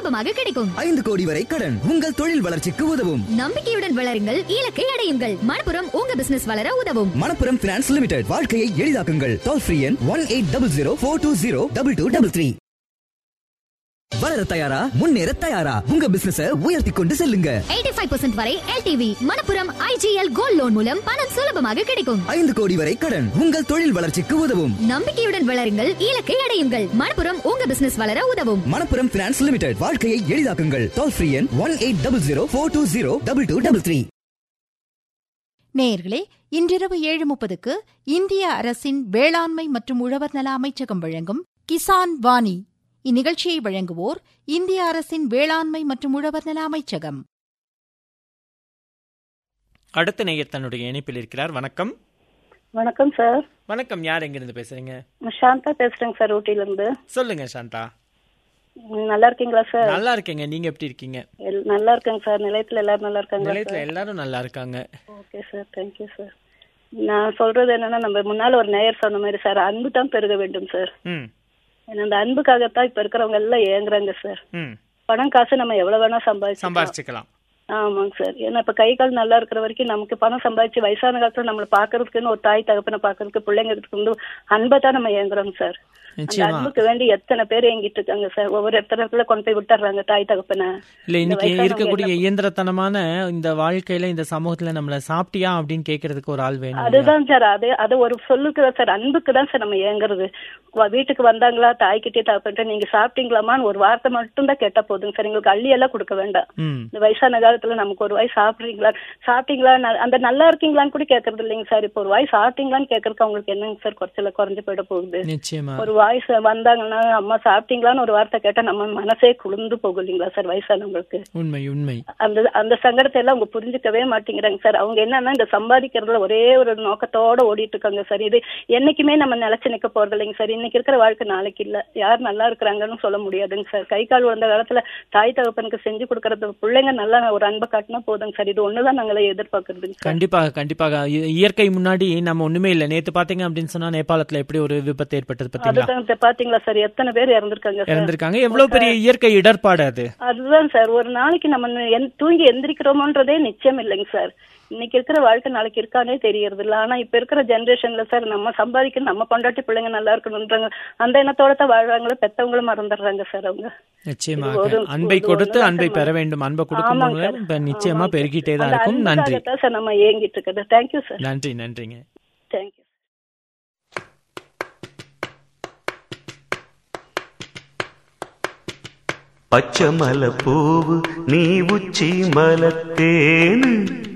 சுலபமாக கிடைக்கும் ஐந்து கோடி வரை கடன் உங்கள் தொழில் வளர்ச்சிக்கு உதவும் நம்பிக்கையுடன் வளருங்கள் இலக்கை அடையுங்கள் மணப்புரம் உங்க பிசினஸ் வளர உதவும் மணப்புரம் பினான்ஸ் லிமிடெட் வாழ்க்கையை எளிதாக்குங்கள் டோல் ஃப்ரீ எண் one eight double zero four two zero double two double three வளர தயாரா முன்னேற தயாரா உங்க பிசினஸ உயர்த்தி கொண்டு செல்லுங்க எயிட்டி ஃபைவ் பர்சன்ட் வரை LTV Manappuram IGL gold loan மூலம் பணம் சுலபமாக கிடைக்கும் ஐந்து கோடி வரை கடன் உங்கள் தொழில் வளர்ச்சிக்கு உதவும் நம்பிக்கையுடன் வளருங்கள் இலக்கை அடையுங்கள் மணப்புரம் உங்க பிசினஸ் வளர உதவும் மணப்புரம் பினான்ஸ் லிமிடெட் வாழ்க்கையை எளிதாக்குங்கள் டோல் ஃப்ரீ எண் one eight double zero four two zero double two double three நேயர்களே இன்றிரவு ஏழு முப்பதுக்கு இந்திய அரசின் வேளாண்மை மற்றும் உழவர் நல அமைச்சகம் வழங்கும் கிசான் வாணி இந்நிகழ்ச்சியை வழங்குவோர் இந்திய அரசின் வேளாண்மை மற்றும் உழவர் நல அமைச்சகம் அடுத்த நேயர் தன்னுடைய இணைப்பில் இருக்கிறார் வணக்கம் வணக்கம் சார் வணக்கம் யார் எங்கிருந்து பேசுறீங்க நான் சாந்தா பேசுறேங்க சார் ஊட்டில இருந்து சொல்லுங்க சாந்தா ம், நல்லா இருக்கீங்களா சார் நல்லா இருக்கேங்க நீங்க எப்படி இருக்கீங்க எல்- நல்லா இருக்கேங்க சார் நிலையத்துல எல்லாரும் நல்லா இருக்காங்களா நிலையத்துல சார் எல்லாரும் நல்லா இருக்காங்க ஓகே சார் தேங்க்யூ சார் நான் சொல்றது என்னன்னா நம்ம முன்னால ஒரு நேயர் சொன்ன மாதிரி சார் அன்பு தான் பெருக வேண்டும் சார் ம் ஏன்னா அந்த அன்புக்காகத்தான் இப்ப இருக்கிறவங்க எல்லாம் ஏங்குறாங்க சார் ம் பணம் காசு நம்ம எவ்வளவு வேணா சம்பாதிச்சு சம்பாரிச்சுக்கலாம் ஆமாங்க சார் ஏன்னா இப்ப கை கால் நல்லா இருக்கிற வரைக்கும் நமக்கு பணம் சம்பாதிச்சு வயசான காலத்துல நம்மளை பாக்குறதுக்குன்னு ஒரு தாய் தகப்பனை பாக்குறதுக்கு பிள்ளைங்க வந்து அன்பை தான் நம்ம ஏங்குறோம் சார் அந்த நிச்சயமா அன்புக்கு வேண்டி எத்தனை பேர் ஏங்கிட்டு இருக்காங்க சார் ஒவ்வொரு இடத்துல கொண்டு போய் விட்டுறாங்க தாய் தகப்பனை இல்ல இன்னைக்கு வயசானவங்க இருக்கக்கூடிய எல்லாம் இயந்திரத்தனமான இந்த வாழ்க்கையில இந்த சமூகத்துல நம்மள சாப்பிட்டியா அப்படின்னு கேக்குறதுக்கு ஒரு ஆள் வேணும் இல்லையா? அதுதான் சார் அது அது ஒரு சொல்லுக்கு தான் சார் அன்புக்கு தான் சார் நம்ம ஏங்குறது வ- வீட்டுக்கு வந்தாங்களா தாய்கிட்டே தகப்பன்ட்டு நீங்க சாப்பிட்டீங்களாமான்னு ஒரு வார்த்தை மட்டும் தான் கேட்டா போதுங்க சார் எங்களுக்கு அள்ளி எல்லாம் கொடுக்க வேண்டாம் ம் இந்த வயசான காலத்துல நமக்கு ஒரு வாய் சாப்பிடுறீங்களா சாப்பிட்டீங்களா ந- அந்த நல்லா இருக்கீங்களான்னு கூட கேக்குறது இல்லைங்க சார் இப்போ ஒரு வாய் சாப்பிட்டீங்களான்னு கேக்குறதுக்கு அவங்களுக்கு என்னங்க சார் குறைச்சல குறைஞ்சு போயிட போகுது நிச்சயமா ஒரு வாய்ஸ் வந்தாங்கன்னா அம்மா சாப்பிட்டீங்களான்னு ஒரு வார்த்தை கேட்டா நம்ம மனசே குளிர்ந்து போகும் இல்லைங்களா சார் வயசானவங்களுக்கு உண்மை உண்மை அந்த அந்த சங்கடத்தை எல்லாம் அவங்க புரிஞ்சுக்கவே மாட்டேங்கிறாங்க சார் அவங்க என்னன்னா இந்த சம்பாதிக்கிறதுல ஒரே ஒரு நோக்கத்தோட ஓடிட்டு இருக்காங்க சார் இது என்னைக்குமே நம்ம நிலைச்சு நிக்க போறது இல்லைங்க சார் இன்னைக்கு இருக்கிற வாழ்க்கை நாளைக்கு இல்ல யார் நல்லா இருக்கிறாங்கன்னு சொல்ல முடியாதுங்க சார் கை கால் விழுந்த காலத்துல தாய் தகப்பனுக்கு செஞ்சு கொடுக்கறது பிள்ளைங்க நல்லா ஒரு அன்பை காட்டினா போதுங்க சார் இது ஒண்ணுதான் நாங்களே எதிர்பார்க்கறதுங்க சார் கண்டிப்பாக கண்டிப்பாக இ- இயற்கை முன்னாடி நம்ம ஒண்ணுமே இல்ல நேத்து பாத்தீங்க அப்படின்னு சொன்னா நேபாளத்துல எப்படி ஒரு விபத்து ஏற்பட்டது பாத்தீங்களா அதுதான் சார் பாத்தீங்களா சார் எத்தனை பேர் இறந்திருக்காங்க சார் இறந்திருக்காங்க எவ்வளவு பெரிய இயற்கை இடர்பாடு அது அதுதான் சார் ஒரு நாளைக்கு நம்ம எந்- தூங்கி எந்திரிக்கிறோமோன்றதே நிச்சயம் இல்லைங்க சார் இன்னைக்கு இருக்கிற வாழ்க்கை நாளைக்கு இருக்கானே தெரியறது இல்ல ஆனா இப்ப இருக்கிற ஜெனரேஷன்ல சார் நம்ம சம்பாதிக்கணும் நம்ம பொண்டாட்டி பிள்ளைங்க நல்லா இருக்கணும்ன்றாங்க அந்த எண்ணத்தோட தான் வாழ்றாங்களோ பெத்தவங்களும் மறந்துடுறாங்க சார் அவங்க நிச்சயமாக ஒரு- அன்பை ஒரு கொடுத்து ஒண்ணுதான் அன்பை சார் பெற வேண்டும் அன்பை கொடுக்கும் ஆமாங்க போது சார். இப்ப நிச்சயமா ஆமாங்க சார். பெருகிட்டே தான் அந்த இருக்கும் நன்றி அன்புக்காகத்தான் சார் நம்ம ஏங்கிட்டு இருக்கிறது தேங்க்யூ சார் நன்றி நன்றிங்க தேங்க்யூ பச்சை மலை பூவு நீ உச்சி மலத்தேனு